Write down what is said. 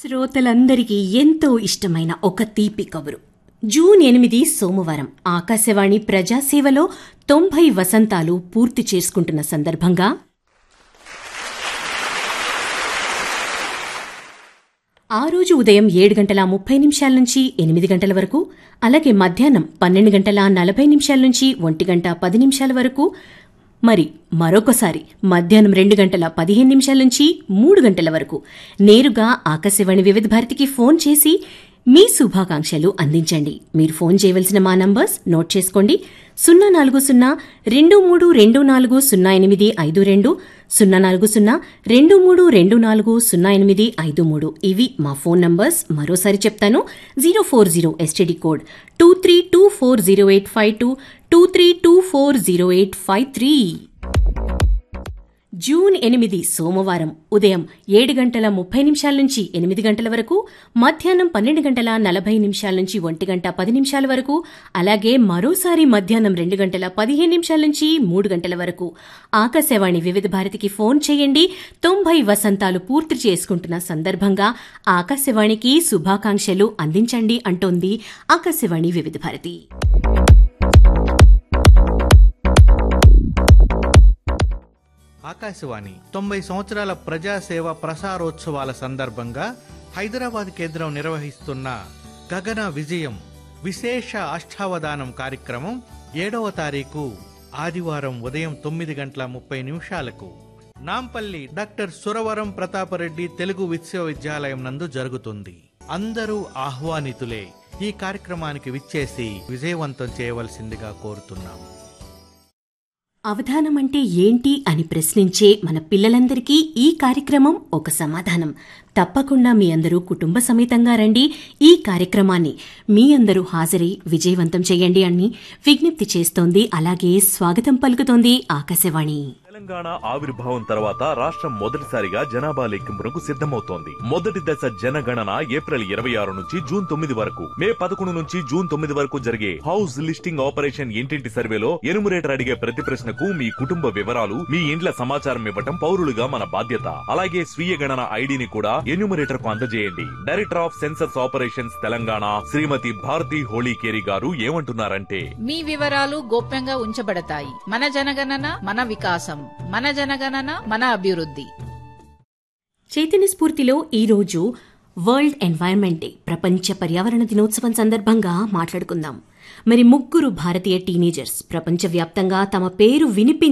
శ్రోతలందరికీ ఎంతో ఇష్టమైన ఒక తీపి కబురు జూన్ ఎనిమిది సోమవారం ఆకాశవాణి ప్రజాసేవలో తొంభై వసంతాలు పూర్తి చేసుకుంటున్న సందర్భంగా ఆ రోజు ఉదయం ఏడు గంటల ముప్పై నిమిషాల నుంచి ఎనిమిది గంటల వరకు అలాగే మధ్యాహ్నం పన్నెండు గంటల నలభై నిమిషాల నుంచి ఒంటి గంట పది నిమిషాల వరకు మరి మరొకసారి మధ్యాహ్నం రెండు గంటల పదిహేను నిమిషాల నుంచి మూడు గంటల వరకు నేరుగా ఆకాశవాణి వివిధ భారతికి ఫోన్ చేసి మీ శుభాకాంక్షలు అందించండి మీరు ఫోన్ చేయవలసిన మా నంబర్స్ నోట్ చేసుకోండి సున్నా నాలుగు సున్నా రెండు మూడు రెండు నాలుగు సున్నా ఎనిమిది ఐదు రెండు సున్నా నాలుగు సున్నా రెండు మూడు రెండు నాలుగు సున్నా ఎనిమిది ఐదు మూడు ఇవి మా ఫోన్ నంబర్స్ మరోసారి చెప్తాను zero four zero STD code two three two four zero eight five two two three two four zero eight five three June ఎనిమిది సోమవారం ఉదయం ఏడు గంటల ముప్పై నిమిషాల నుంచి ఎనిమిది గంటల వరకు మధ్యాహ్నం పన్నెండు గంటల నలభై నిమిషాల నుంచి ఒంటి గంట పది నిమిషాల వరకు అలాగే మరోసారి మధ్యాహ్నం రెండు గంటల పదిహేను నిమిషాల నుంచి మూడు గంటల వరకు ఆకాశవాణి వివిధ భారతికి ఫోన్ చేయండి తొంభై వసంతాలు పూర్తి చేసుకుంటున్న సందర్భంగా ఆకాశవాణికి శుభాకాంక్షలు అందించండి అంటోంది ఆకాశవాణి వివిధ భారతి ఆకాశవాణి తొంభై సంవత్సరాల ప్రజాసేవ ప్రసారోత్సవాల సందర్భంగా హైదరాబాద్ కేంద్రం నిర్వహిస్తున్న గగన విజయం విశేష అష్టావధానం కార్యక్రమం ఏడవ తారీఖు ఆదివారం ఉదయం తొమ్మిది గంటల ముప్పై నిమిషాలకు నాంపల్లి డాక్టర్ సురవరం ప్రతాపరెడ్డి తెలుగు విశ్వవిద్యాలయం నందు జరుగుతుంది అందరూ ఆహ్వానితులే ఈ కార్యక్రమానికి విచ్చేసి విజయవంతం చేయవలసిందిగా కోరుతున్నాం అవధానం అంటే ఏంటి అని ప్రశ్నించే మన పిల్లలందరికీ ఈ కార్యక్రమం ఒక సమాధానం తప్పకుండా మీ అందరూ కుటుంబ సమేతంగా రండి ఈ కార్యక్రమాన్ని మీ అందరూ హాజరై విజయవంతం చేయండి అని విజ్ఞప్తి చేస్తోంది అలాగే స్వాగతం పలుకుతోంది ఆకాశవాణి తెలంగాణ ఆవిర్భావం తర్వాత రాష్ట్రం మొదటిసారిగా జనాభా లెక్కింపునకు సిద్ధమవుతోంది మొదటి దశ జనగణన ఏప్రిల్ ఇరవై ఆరు నుంచి జూన్ తొమ్మిది వరకు మే పదకొండు నుంచి జూన్ తొమ్మిది వరకు జరిగే హౌస్ లిస్టింగ్ ఆపరేషన్ ఇంటింటి సర్వేలో ఎనుమరేటర్ అడిగే ప్రతి ప్రశ్నకు మీ కుటుంబ వివరాలు మీ ఇండ్ల సమాచారం ఇవ్వటం పౌరులుగా మన బాధ్యత అలాగే స్వీయ గణన ఐడిని కూడా ఎన్యూమరేటర్ కు అందజేయండి director of census operations Telangana Shrimati Bharati Holikeri garu ఏమంటున్నారంటే మీ వివరాలు గోప్యంగా ఉంచబడతాయి మన జనగణన మన వికాసం మన జనగణన మన అభివృద్ధి చైతన్య స్ఫూర్తిలో ఈరోజు వరల్డ్ ఎన్వైరన్మెంట్ డే ప్రపంచ పర్యావరణ దినోత్సవం సందర్భంగా మాట్లాడుకుందాం మరి ముగ్గురు భారతీయ టీనేజర్స్ ప్రపంచవ్యాప్తంగా తమ పేరు వినిపి